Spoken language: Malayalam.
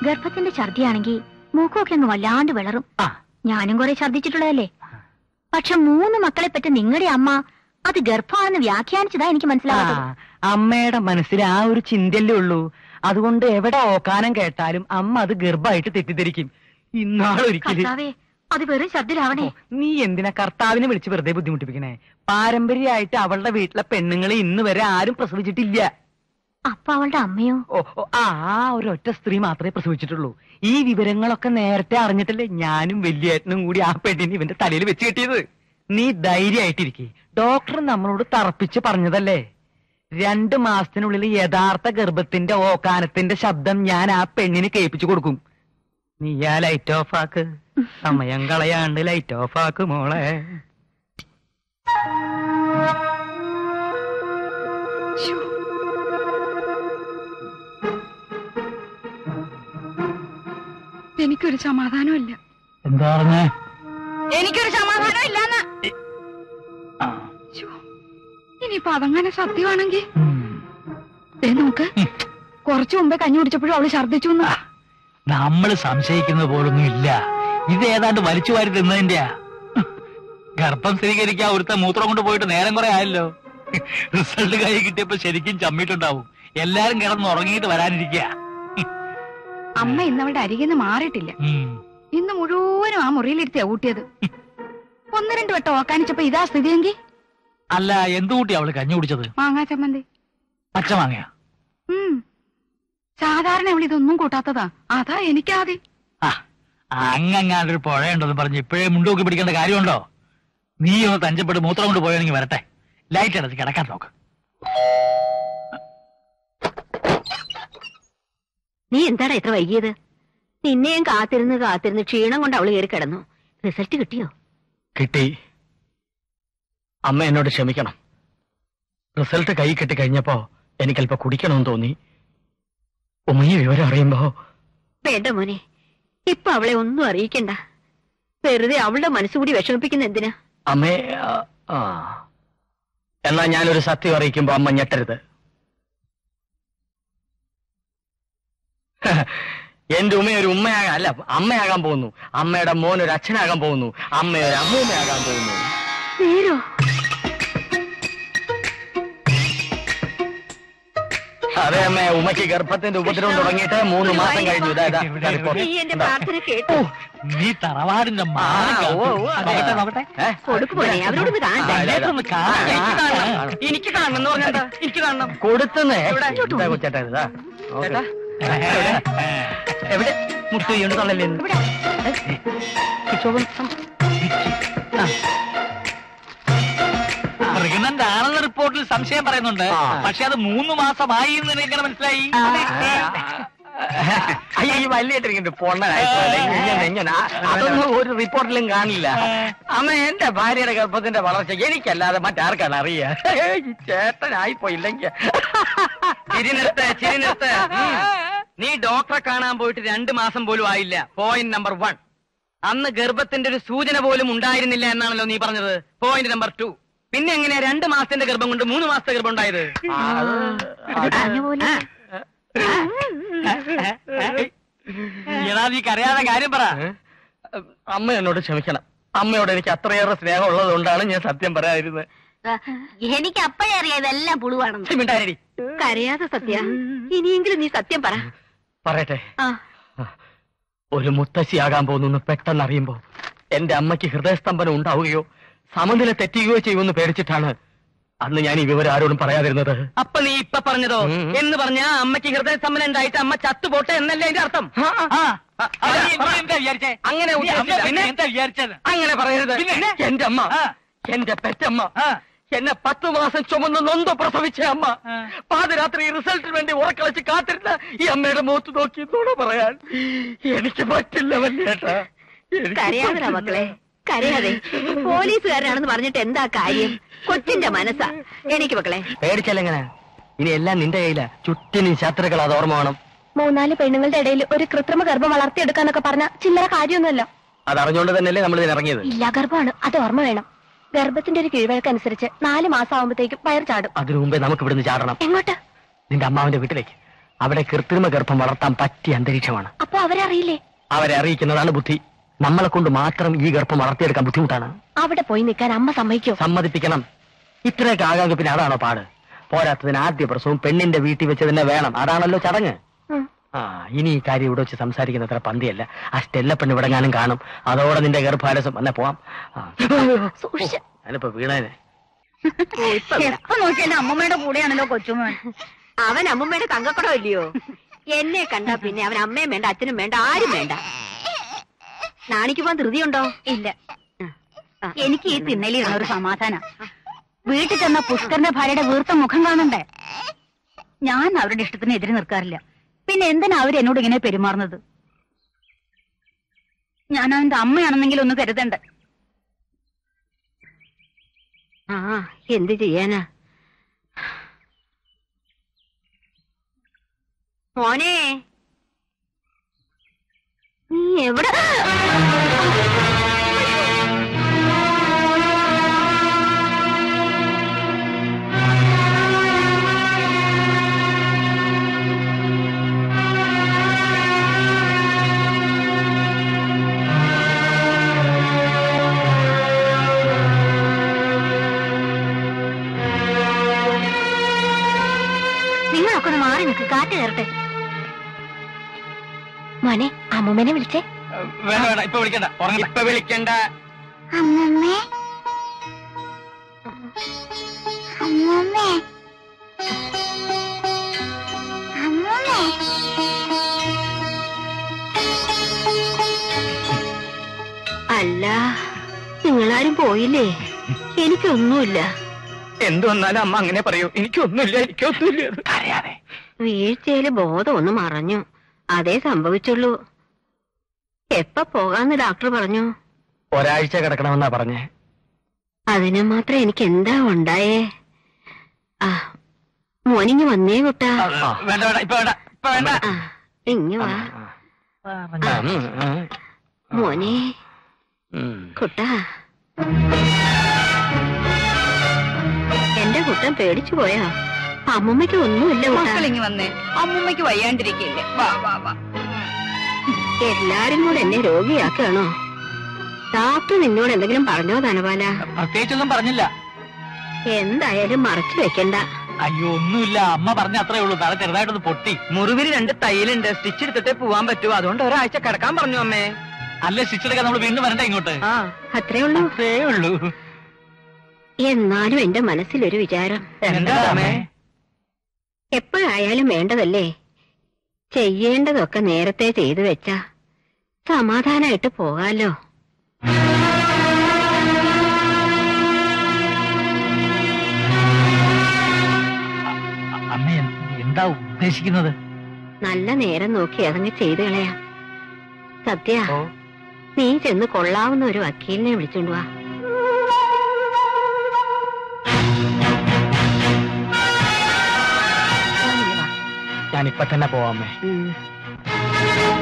ഗർഭത്തിന്റെ ഛർദിയാണെങ്കിൽ മൂക്കൊക്കെ അങ്ങ് വല്ലാണ്ട് വിളറും ആ ഞാനും കുറെ ഛർദിച്ചിട്ടുള്ളതല്ലേ പക്ഷെ മൂന്ന് മക്കളെ പറ്റി നിങ്ങളുടെ അമ്മ അത് ഗർഭമാണെന്ന് വ്യാഖ്യാനിച്ചതാ എനിക്ക് ആ, മനസ്സിലാവാത്തത് അമ്മയുടെ മനസ്സിൽ ആ ഒരു ചിന്തയല്ലേ ഉള്ളൂ അതുകൊണ്ട് എവിടെ ഓക്കാനം കേട്ടാലും അമ്മ അത് ഗർഭമായിട്ട് തെറ്റിദ്ധരിക്കും ഇന്നാളൊരിക്കല് കർത്താവേ അത് വെറും ഛർദിലാവണേ ഓ, നീ എന്തിനാ കർത്താവിനെ വിളിച്ച് വെറുതെ ബുദ്ധിമുട്ടിപ്പിക്കണേ പാരമ്പര്യമായിട്ട് അവളുടെ വീട്ടിലെ പെണ്ണുങ്ങളെ ഇന്ന് വരെ ആരും പ്രസവിച്ചിട്ടില്ല അപ്പൊ അവളുടെ അമ്മയോ ഓ ഓ, ആ ആ ഒരൊറ്റ സ്ത്രീ മാത്രമേ പ്രസവിച്ചിട്ടുള്ളൂ ഈ വിവരങ്ങളൊക്കെ നേരത്തെ അറിഞ്ഞിട്ടല്ലേ ഞാനും വലിയേട്ടനും കൂടി ആ പെണ്ണിന് ഇവന്റെ തലയിൽ വെച്ച് കെട്ടിയത് നീ ധൈര്യമായിട്ടിരിക്കെ ഡോക്ടർ നമ്മളോട് തറപ്പിച്ച് പറഞ്ഞതല്ലേ രണ്ട് മാസത്തിനുള്ളിൽ യഥാർത്ഥ ഗർഭത്തിന്റെ ഓക്കാനത്തിന്റെ ശബ്ദം ഞാൻ ആ പെണ്ണിന് കേൾപ്പിച്ചു കൊടുക്കും നീ ആ ലൈറ്റ് ഓഫ് ആക്ക് സമയം കളയാണ്ട് ലൈറ്റ് ഓഫ് ആക്ക് മോളെ എനിക്കൊരു സമാധാനമില്ല എന്താ പറഞ്ഞേ എനിക്കൊരു സമാധാനം ഇല്ലാന്ന് ശ്ശോ, ഇനിയിപ്പൊ അതങ്ങനെ സത്യമാണെങ്കിൽ ദേ നോക്ക് കുറച്ചു മുമ്പേ കഞ്ഞി കുടിച്ചപ്പോഴും അവള് ഛർദ്ദിച്ചു എന്ന് നമ്മൾ സംശയിക്കുന്നത് പോലൊന്നും ഇല്ല ഇത് ഏതാണ്ട് വലിച്ചു വാരി തിന്നതിന്റെയാ ഗർഭം സ്ഥിരീകരിക്കാൻ ഒരുത്ത മൂത്രം കൊണ്ട് പോയിട്ട് നേരം കുറെ ആയല്ലോ റിസൾട്ട് കൈ കിട്ടിയപ്പോ ശരിക്കും ചമ്മിട്ടുണ്ടാവും എല്ലാരും കിടന്ന് ഉറങ്ങിയിട്ട് വരാനിരിക്കുക അമ്മ ഇന്ന് അവളുടെ അരികിൽ നിന്ന് മാറിയിട്ടില്ല ഇന്ന് മുഴുവനും ആ മുറിയിലിരുത്തിയാ ഊട്ടിയത് ഒന്ന് രണ്ട് വട്ടം ഓക്കാനിച്ചപ്പോ ഇതാ സ്ഥിതിയെങ്കിൽ അല്ല എന്തു കൂട്ടി അവള് കഞ്ഞി കുടിച്ചത് മാങ്ങാ ചമ്മന്തി പച്ചമാങ്ങയാ ഉം സാധാരണ അവൾ ഇതൊന്നും കൂട്ടാത്തതാ അതാ എനിക്കാതി ആ അങ്ങങ്ങാണ്ടൊരു പുഴയുണ്ടെന്ന് പറഞ്ഞ് ഇപ്പോഴേ മുണ്ടൂക്കി പിടിക്കേണ്ട കാര്യമുണ്ടോ നീ ഒന്ന് തഞ്ചപ്പെട്ട് മൂത്രം കൊണ്ട് പോയാണെങ്കിൽ വരട്ടെ ലൈറ്റ് അടച്ച് കിടക്കാൻ നോക്ക് നീ എന്താടാ ഇത്ര വൈകിയത് നിന്നെയും കാത്തിരുന്ന് കാത്തിരുന്ന് ക്ഷീണം കൊണ്ട് അവള് കയറി കിടന്നു റിസൾട്ട് കിട്ടിയോ കിട്ടി അമ്മ എന്നോട് ക്ഷമിക്കണം റിസൾട്ട് കൈ കിട്ടി കഴിഞ്ഞപ്പോ എനിക്കല്പം കുടിക്കണമെന്ന് തോന്നി ഉമ്മയെ വിവരം അറിയുമ്പോ വേണ്ട മോനെ ഇപ്പൊ അവളെ ഒന്നും അറിയിക്കണ്ട വെറുതെ അവളുടെ മനസ്സുകൂടി വിഷമിപ്പിക്കുന്ന എന്തിനാ അമ്മേ ആ, ആ എന്നാ ഞാനൊരു സത്യം അറിയിക്കുമ്പോ അമ്മ ഞെട്ടരുത് എന്റെ ഉമ്മ ഒരു ഉമ്മയാകാൻ അല്ല അമ്മയാകാൻ പോകുന്നു അമ്മയുടെ മോൻ ഒരു അച്ഛനാകാൻ പോകുന്നു അമ്മ ഒരു അമ്മൂമ്മയാകാൻ പോകുന്നു നേരോ അതെ അമ്മേ ഉമ്മയ്ക്ക് ഗർഭത്തിന്റെ ഉപദ്രവം തുടങ്ങിയിട്ട് മൂന്ന് മാസം കഴിഞ്ഞു ഇതാ, ഇതാ, ഇതാ report. നീ എന്റെ ഇതാ. പ്രാർത്ഥന കേട്ടു നീ തറവാടിന്റെ ആ, മാനം ഓ, കാത്തു. ഓ, അതെ. നോക്കട്ടെ, നോക്കട്ടെ. ഏ? കൊടുക്ക് മോനെ അവരോടൊന്ന് ആ, കാണണ്ടേ ഇതാ, ഇതാ. ഒന്ന് കാണാം. എനിക്ക് കാണണം. എനിക്ക് കാണണം എന്ന് പറഞ്ഞാ എനിക്ക് കാണണം കൊടുത്തുന്നേ ഇതാ കൊച്ചേട്ടാ ഇതാ ചേട്ടാ എവിടെ മുട്ട് ചെയ്യണ്ട് തള്ളല്ലേ പ്രഗ്നന്റ് ആണെന്ന റിപ്പോർട്ടിൽ സംശയം പറയുന്നുണ്ട് ആ. പക്ഷെ അത് മൂന്ന് മാസമായി എന്ന് നിനക്ക് എങ്ങനെ മനസ്സിലായി അയ്യോ ഈ വലിയിട്ടിരിക്കുന്നുണ്ട് പൊണ്ണനായിപ്പോലെ ഇങ്ങനെ ഇങ്ങനെ ആ, അതൊന്നും ഒരു റിപ്പോർട്ടിലും കാണില്ല അമ്മ എന്റെ ഭാര്യയുടെ ഗർഭത്തിന്റെ വളർച്ച എനിക്കല്ലാതെ മറ്റാർക്കാണ് അറിയാ ഈ ചേട്ടനായി പോയില്ലെങ്കിൽ ചിരി നിർത്ത് ചിരി നിർത്ത് ഉം. നീ ഡോക്ടറെ കാണാൻ പോയിട്ട് രണ്ട് മാസം പോലും ആയില്ല പോയിന്റ് നമ്പർ വൺ അന്ന് ഗർഭത്തിന്റെ ഒരു സൂചന പോലും ഉണ്ടായിരുന്നില്ല എന്നാണല്ലോ നീ പറഞ്ഞത് പോയിന്റ് നമ്പർ ടു പിന്നെ എങ്ങനെയാ രണ്ട് മാസത്തിന്റെ ഗർഭം കൊണ്ട് മൂന്ന് മാസത്തെ ഗർഭം ഉണ്ടായത് പറഞ്ഞ പോലെ എടാ നീ കരയാതെ കാര്യം പറ അമ്മ എന്നോട് ക്ഷമിക്കണം അമ്മയോട് എനിക്ക് അത്രയേറെ സ്നേഹം ഉള്ളത് കൊണ്ടാണ് ഞാൻ സത്യം പറയാതിരുന്നത് എനിക്ക് അപ്പോഴേ അറിയാം ഇതെല്ലാം പുളുവാണെന്ന് മിണ്ടായിരടി. കരയാതെ സത്യ ഇനിയെങ്കിലും നീ സത്യം പറ പറയട്ടെ ആ ഒരു മുത്തശ്ശിയാകാൻ പോകുന്നു പെട്ടെന്ന് അറിയുമ്പോ എന്റെ അമ്മയ്ക്ക് ഹൃദയസ്തംഭനം ഉണ്ടാവുകയോ സമനില തെറ്റുകയോ ചെയ്യുമെന്ന് പേടിച്ചിട്ടാണ് അന്ന് ഞാൻ ഈ വിവരം ആരോടും പറയാതിരുന്നത് അപ്പൊ നീ ഇപ്പൊ പറഞ്ഞതോ ഉം. എന്ന് പറഞ്ഞ അമ്മയ്ക്ക് ഹൃദയസ്തംഭനം ഉണ്ടായിട്ട് അമ്മ ചത്തുപോട്ടെ എന്നല്ലേ അതിന്റെ അർത്ഥം ആ, ആ. ആ, അതാ, നീ- നീ എന്താ വിചാരിച്ചേ അങ്ങനെ നീ ഉദ്ദേശിച്ചില്ല. അമ്മ പിന്നെ? എന്താ വിചാരിച്ചത് അങ്ങനെ പറയരുത് പിന്നെ? എന്റെ അമ്മ ആ. എന്റെ പെറ്റമ്മ ആ. എന്നെ പത്ത് മാസം ചുമന്ന് നൊന്ത് പ്രസവിച്ച അമ്മ ആ. പാതിരാത്രി റിസൾട്ടിന് വേണ്ടി ഉറക്കളച്ച് കാത്തിരുന്ന ഈ അമ്മയുടെ മുഖത്ത് നോക്കി എന്നോട് പറയാൻ എനിക്ക് പറ്റില്ല വല്യേട്ടാ എനിക്ക് കരയാതെടാ പറ്റില്ല. മക്കളെ കരയാതെ പോലീസുകാരനാണെന്ന് പറഞ്ഞിട്ട് എന്താ കാര്യം കൊച്ചിന്റെ മനസ്സാ എനിക്ക് മക്കളെ പേടിച്ചല്ലെങ്ങനെ ഇനി എല്ലാം നിന്റെ കയ്യിലാ ചുറ്റിനും ശത്രുക്കൾ അത് ഓർമ്മ വേണം മൂന്നാല് പെണ്ണുങ്ങളുടെ ഇടയിൽ ഒരു കൃത്രിമ ഗർഭം വളർത്തിയെടുക്കാന്നൊക്കെ പറഞ്ഞ ചില്ലറ കാര്യമൊന്നുമല്ല അത് അറിഞ്ഞുകൊണ്ട് തന്നെയല്ലേ നമ്മൾ ഇതിന് ഇറങ്ങിയത് ഇല്ല ഗർഭമാണ് അത് ഓർമ്മ വേണം ഗർഭത്തിന്റെ ഒരു കീഴ്വഴക്കനുസരിച്ച് നാല് മാസം ആവുമ്പോഴത്തേക്കും വയർ ചാടും അതിനു മുമ്പേ നമുക്ക് ഇവിടുന്ന് ചാടണം എങ്ങോട്ട് നിന്റെ അമ്മാവിന്റെ വീട്ടിലേക്ക് അവിടെ കൃത്രിമ ഗർഭം വളർത്താൻ പറ്റിയ അന്തരീക്ഷമാണ് അപ്പൊ അവരറിയില്ലേ അവരെ അറിയിക്കുന്നതാണ് ബുദ്ധി നമ്മളെ കൊണ്ട് മാത്രം ഈ ഗർഭം വളർത്തിയെടുക്കാൻ ബുദ്ധിമുട്ടാണ് അവിടെ പോയി നിൽക്കാൻ അമ്മ സമ്മതിക്കോ സമ്മതിപ്പിക്കണം ഇത്രയൊക്കെ ആകാമെങ്കിൽ പിന്നെ അതാണോ പാട് പോരാത്തതിന് ആദ്യ പ്രസവം പെണ്ണിന്റെ വീട്ടിൽ വെച്ച് തന്നെ വേണം അതാണല്ലോ ചടങ്ങ് ഉം. ആ ഇനി ഈ കാര്യം ഇവിടെ വെച്ച് സംസാരിക്കുന്ന അത്ര പന്തിയല്ല ആ സ്റ്റെല്ല പെണ്ണ് ഇവിടെ ഞാനും കാണും അതോടെ നിന്റെ ഗർഭാലസം വന്നെ പോവാം ആ. സൂക്ഷിച്ച്. ഞാനിപ്പോ വീണേനെ എപ്പോ നോക്കിയാലും അമ്മമ്മയുടെ കൂടെയാണല്ലോ കൊച്ചുമോൻ അവൻ അമ്മമ്മയുടെ തങ്കക്കടം ഇല്ലയോ എന്നെ കണ്ടാ പിന്നെ അവൻ അമ്മയും വേണ്ട അച്ഛനും വേണ്ട ആരും വേണ്ട നാണിക്ക് പോകാൻ ധൃതിയുണ്ടോ ഇല്ല എനിക്ക് ഈ തിന്നലിരുന്ന ഒരു സമാധാന വീട്ടിൽ ചെന്ന പുഷ്കറിന്റെ ഭാര്യയുടെ വീർത്ത മുഖം കാണണ്ടേ ഞാൻ അവരുടെ ഇഷ്ടത്തിന് എതിരെ നിൽക്കാറില്ല പിന്നെ എന്തിനാ അവർ എന്നോട് ഇങ്ങനെ പെരുമാറുന്നത് ഞാൻ അവന്റെ അമ്മയാണെന്നെങ്കിലും ഒന്ന് കരുതണ്ടേ ആ എന്ത് ചെയ്യാനാ മോനെ നീ എവിടെ നിങ്ങളൊക്കെ ഒന്ന് മാറി നിൽക്ക് കാറ്റ് കയറട്ടെ മോനെ അമ്മൂമ്മനെ വിളിച്ചേ വേണ്ട വേണ്ട ഇപ്പൊ വിളിക്കണ്ട ഉറങ്ങണ്ട ഇപ്പൊ വിളിക്കണ്ട അമ്മമ്മേ അമ്മമ്മേ അമ്മമ്മേ അല്ല നിങ്ങളാരും പോയില്ലേ എനിക്കൊന്നുമില്ല എന്തു വന്നാലും അമ്മ അങ്ങനെ പറയൂ എനിക്കൊന്നുമില്ല എനിക്കൊന്നുമില്ല അറിയാതെ വീഴ്ചയില് ബോധം ഒന്ന് മറഞ്ഞു അതേ സംഭവിച്ചുള്ളൂ എപ്പ പോകാന്ന് ഡോക്ടർ പറഞ്ഞു ഒരാഴ്ച കിടക്കണമെന്നാ പറഞ്ഞേ അതിന് മാത്രം എനിക്ക് എന്താ ഉണ്ടായേ ആ മോനിങ്ങി വന്നേ കുട്ടാ വേണ്ട വേണ്ട ഇപ്പൊ വേണ്ട ഇപ്പൊ വേണ്ട ആ ഇങ്ങി വാ ആ, ഉം, ഉം. മോനെ ഉം. കുട്ടാ എന്റെ കുട്ടൻ പേടിച്ചു പോയാ അമ്മമ്മയ്ക്ക് ഒന്നുമില്ല കുട്ടാ മക്കളിങ്ങി വന്നേ അമ്മമ്മയ്ക്ക് വയ്യാണ്ടിരിക്കില്ലേ വാ വാ വാ എല്ലാരും കൂടെ എന്നെ രോഗിയാക്കുകയാണോ ഡോക്ടർ നിന്നോട് എന്തെങ്കിലും പറഞ്ഞോ ധനപാല പ്രത്യേകിച്ചൊന്നും പറഞ്ഞില്ല എന്തായാലും മറച്ചു വെക്കണ്ട അയ്യോ ഒന്നുമില്ല അമ്മ പറഞ്ഞ അത്രേ ഉള്ളൂ തല ചെറുതായിട്ടൊന്ന് പൊട്ടി മുറിവിൽ രണ്ട് തയ്യലുണ്ട് സ്റ്റിച്ച് എടുത്തിട്ടേ പോവാൻ പറ്റൂ അതുകൊണ്ട് ഒരാഴ്ച കിടക്കാൻ പറഞ്ഞു അമ്മേ അല്ല സ്റ്റിച്ചെടുക്കാൻ നമ്മൾ വീണ്ടും വരണ്ട ഇങ്ങോട്ട് ആ അത്രേ ഉള്ളൂ അത്രേ ഉള്ളൂ എന്നാലും എന്റെ മനസ്സിലൊരു വിചാരം എന്താ അമ്മേ എപ്പോഴായാലും വേണ്ടതല്ലേ ചെയ്യേണ്ടതൊക്കെ നേരത്തെ ചെയ്തു വെച്ചാ സമാധാനായിട്ട് പോകാലോ അ- അമ്മ എൻ- എന്താ ഉദ്ദേശിക്കുന്നത് നല്ല നേരം നോക്കി അതങ്ങ് ചെയ്തു കളയാം സത്യ ഓ. നീ ചെന്ന് കൊള്ളാവുന്ന ഒരു വക്കീലിനെ വിളിച്ചോണ്ട് വാ ഞാനിപ്പൊ തന്നെ പോവാമേ ഉം.